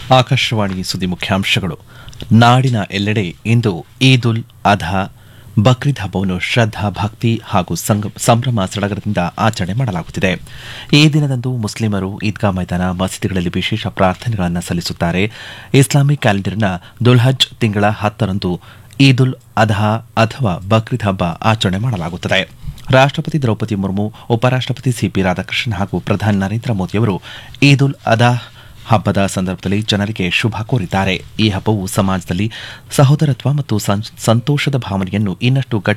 ಆಕಾಶವಾಣಿ ಸುದ್ದಿ ಮುಖ್ಯಾಂಶಗಳು ನಾಡಿನ ಎಲ್ಲೆಡೆ ಇಂದು ಈದ್ ಉಲ್ ಅಧಾ ಬಕ್ರೀದ್ ಹಬ್ಬವನ್ನು ಶ್ರದ್ದಾ ಭಕ್ತಿ ಹಾಗೂ ಸಂಗ- ಸಂಭ್ರಮ ಸಡಗರದಿಂದ ಆಚರಣೆ ಮಾಡಲಾಗುತ್ತಿದೆ ಈ ದಿನದಂದು ಮುಸ್ಲಿಮರು ಈದ್ಗಾ ಮೈದಾನ ಮಸೀದಿಗಳಲ್ಲಿ ವಿಶೇಷ ಪ್ರಾರ್ಥನೆಗಳನ್ನು ಸಲ್ಲಿಸುತ್ತಾರೆ ಇಸ್ಲಾಮಿಕ್ ಕ್ಯಾಲೆಂಡರ್ನ ದುಲ್ಹಜ್ ತಿಂಗಳ ಹತ್ತರಂದು ಈದ್ ಉಲ್ ಅಧಾ ಅಥವಾ ಬಕ್ರೀದ್ ಹಬ್ಬ ಆಚರಣೆ ಮಾಡಲಾಗುತ್ತದೆ ರಾಷ್ಟಪತಿ ದ್ರೌಪದಿ ಮುರ್ಮು ಉಪರಾಷ್ಟಪತಿ ಸಿಪಿ ರಾಧಾಕೃಷ್ಣನ್ ಹಾಗೂ ಪ್ರಧಾನಿ ನರೇಂದ್ರ ಮೋದಿಯವರು ಈದ್ ಉಲ್ ಅಧಾ ಹಬ್ಬದ ಸಂದರ್ಭದಲ್ಲಿ ಜನರಿಗೆ ಶುಭ ಕೋರಿದ್ದಾರೆ ಈ ಹಬ್ಬವು ಸಮಾಜದಲ್ಲಿ ಸಹೋದರತ್ವ ಮತ್ತು ಸಂ- ಸಂತೋಷದ ಭಾವನೆಯನ್ನು ಇನ್ನಷ್ಟು